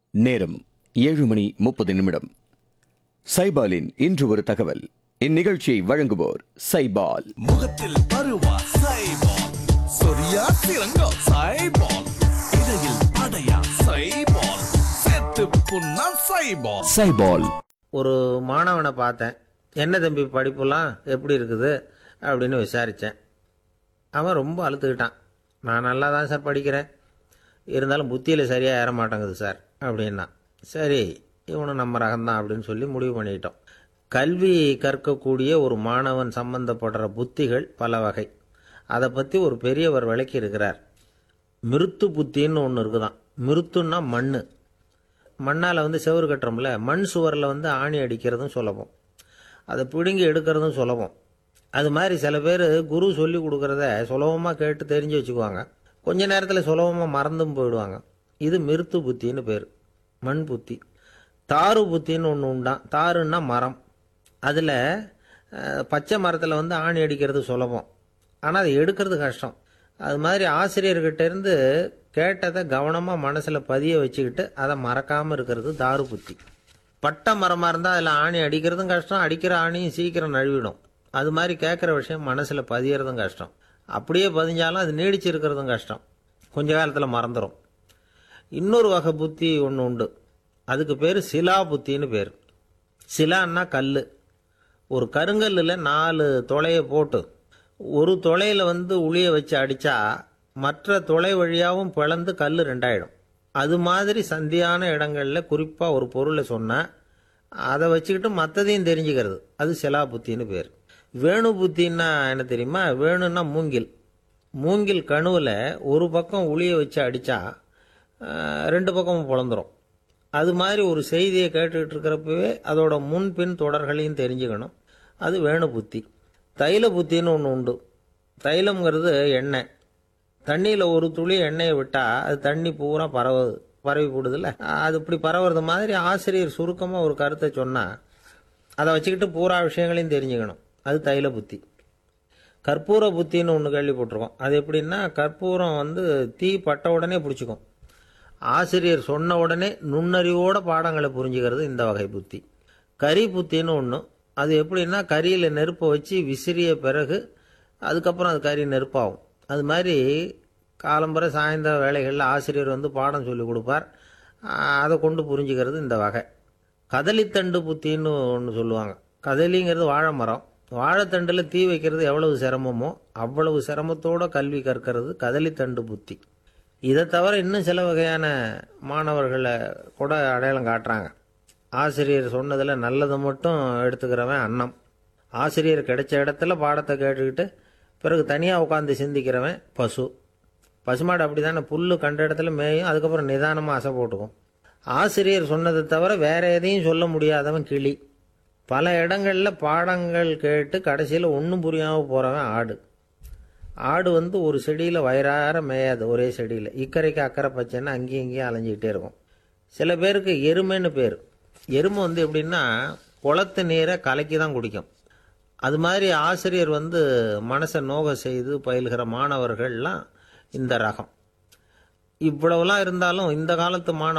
நேரம் ஏழு மணி முப்பது நிமிடம் சைபாலின் இன்று ஒரு தகவல் இந்நிகழ்ச்சியை வழங்குவோர் சைபால் முகத்தில் பருவா சைபால் சொரியா சிறங்கோ சைபால் இடையில் அடையா சைபால் செத்து புண்ணா சைபால் சைபால் ஒரு மாணவனை பார்த்தேன் என்ன தம்பி படிப்புலாம் எப்படி இருக்குது அப்படின்னு விசாரித்தேன் அவன் ரொம்ப அழுத்துக்கிட்டான் நான் நல்லா தான் சார் படிக்கிறேன் இருந்தாலும் புத்தியில் சரியாக ஏற மாட்டேங்குது சார் அப்படின்னா சரி இவனும் நம்ம ரகம்தான் அப்படின்னு சொல்லி முடிவு பண்ணிட்டோம் கல்வி கற்கக்கூடிய ஒரு மாணவன் சம்பந்தப்படுற புத்திகள் பல வகை அதை பற்றி ஒரு பெரியவர் விளக்கி இருக்கிறார் மிருத்து புத்தின்னு ஒன்று இருக்குதான் மிருத்துன்னா மண் மண்ணால் வந்து செவுறு கட்டுறோம்ல மண் சுவரில் வந்து ஆணி அடிக்கிறதும் சுலபம் அதை பிடுங்கி எடுக்கிறதும் சுலபம் அது மாதிரி சில பேர் குரு சொல்லி கொடுக்குறத சுலபமாக கேட்டு தெரிஞ்சு வச்சுக்குவாங்க கொஞ்ச நேரத்தில் சுலபமாக மறந்தும் போயிடுவாங்க இது மிருத்து புத்தின்னு பேர் மண் புத்தி தாரு புத்தின்னு ஒன்று உண்டான் தாருன்னா மரம் அதில் பச்சை மரத்தில் வந்து ஆணி அடிக்கிறது சுலபம் ஆனால் அதை எடுக்கிறது கஷ்டம் அது மாதிரி ஆசிரியர்கிட்ட இருந்து கேட்டதை கவனமாக மனசில் பதிய வச்சுக்கிட்டு அதை மறக்காமல் இருக்கிறது தாரு புத்தி பட்டை மரமாக இருந்தால் அதில் ஆணி அடிக்கிறதும் கஷ்டம் அடிக்கிற ஆணியும் சீக்கிரம் நழுவிடும் அது மாதிரி கேட்குற விஷயம் மனசில் பதியறதும் கஷ்டம் அப்படியே பதிஞ்சாலும் அது நீடிச்சு இருக்கிறதும் கஷ்டம் கொஞ்ச காலத்தில் மறந்துடும் இன்னொரு வகை புத்தி ஒன்று உண்டு அதுக்கு பேர் சிலா புத்தின்னு பேர் சிலான்னா கல் ஒரு கருங்கல்லில் நாலு துளையை போட்டு ஒரு துளையில வந்து உளிய வச்சு அடித்தா மற்ற துளை வழியாகவும் பிளந்து கல் ரெண்டாயிடும் அது மாதிரி சந்தியான இடங்களில் குறிப்பாக ஒரு பொருளை சொன்னால் அதை வச்சுக்கிட்டு மற்றதையும் தெரிஞ்சுக்கிறது அது சிலா புத்தின்னு பேர் வேணு புத்தின்னா என்ன தெரியுமா வேணுன்னா மூங்கில் மூங்கில் கணுவில் ஒரு பக்கம் உளிய வச்சு அடித்தா ரெண்டு பக்கமும் பிளந்துரும் அது மாதிரி ஒரு செய்தியை கேட்டுக்கிட்டு இருக்கிறப்பவே அதோட முன்பின் தொடர்களையும் தெரிஞ்சுக்கணும் அது வேணு புத்தி தைல புத்தின்னு ஒன்று உண்டு தைலம்ங்கிறது எண்ணெய் தண்ணியில் ஒரு துளி எண்ணெயை விட்டால் அது தண்ணி பூரா பரவுது பரவி போடுதுல்ல அது இப்படி பரவுறது மாதிரி ஆசிரியர் சுருக்கமாக ஒரு கருத்தை சொன்னால் அதை வச்சுக்கிட்டு பூரா விஷயங்களையும் தெரிஞ்சுக்கணும் அது தைல புத்தி கற்பூர புத்தின்னு ஒன்று கேள்விப்பட்டிருக்கோம் அது எப்படின்னா கற்பூரம் வந்து தீ பட்ட உடனே பிடிச்சிக்கும் ஆசிரியர் சொன்ன உடனே நுண்ணறிவோட பாடங்களை புரிஞ்சுக்கிறது இந்த வகை புத்தி கரி புத்தின்னு ஒன்று அது எப்படின்னா கரியில் நெருப்பை வச்சு விசிறிய பிறகு அதுக்கப்புறம் அது கறி நெருப்பாகும் அது மாதிரி காலம்பரை சாயந்தர வேலைகளில் ஆசிரியர் வந்து பாடம் சொல்லி கொடுப்பார் அதை கொண்டு புரிஞ்சுக்கிறது இந்த வகை கதலித்தண்டு புத்தின்னு ஒன்று சொல்லுவாங்க கதலிங்கிறது வாழை மரம் வாழைத்தண்டில் தீ வைக்கிறது எவ்வளவு சிரமமோ அவ்வளவு சிரமத்தோட கல்வி கற்கிறது கதலித்தண்டு புத்தி இதை தவிர இன்னும் சில வகையான மாணவர்களை கூட அடையாளம் காட்டுறாங்க ஆசிரியர் சொன்னதில் நல்லதை மட்டும் எடுத்துக்கிறவன் அன்னம் ஆசிரியர் கிடைச்ச இடத்துல பாடத்தை கேட்டுக்கிட்டு பிறகு தனியாக உட்காந்து சிந்திக்கிறவன் பசு பசுமாடு அப்படி தானே புல் கண்ட இடத்துல மேயும் அதுக்கப்புறம் நிதானமாக அசை போட்டுக்கும் ஆசிரியர் சொன்னதை தவிர வேற எதையும் சொல்ல முடியாதவன் கிளி பல இடங்களில் பாடங்கள் கேட்டு கடைசியில் ஒன்றும் புரியாமல் போகிறவன் ஆடு ஆடு வந்து ஒரு செடியில் வயிறார மேயாது ஒரே செடியில் இக்கரைக்கு அக்கறை பச்சைன்னா அங்கேயும் இங்கேயும் அலைஞ்சிக்கிட்டே இருக்கும் சில பேருக்கு எருமைன்னு பேர் எருமை வந்து எப்படின்னா குளத்து நீரை கலக்கி தான் குடிக்கும் அது மாதிரி ஆசிரியர் வந்து மனசை நோக செய்து பயில்கிற மாணவர்கள்லாம் இந்த ரகம் இவ்வளவுலாம் இருந்தாலும் இந்த காலத்து மாணவ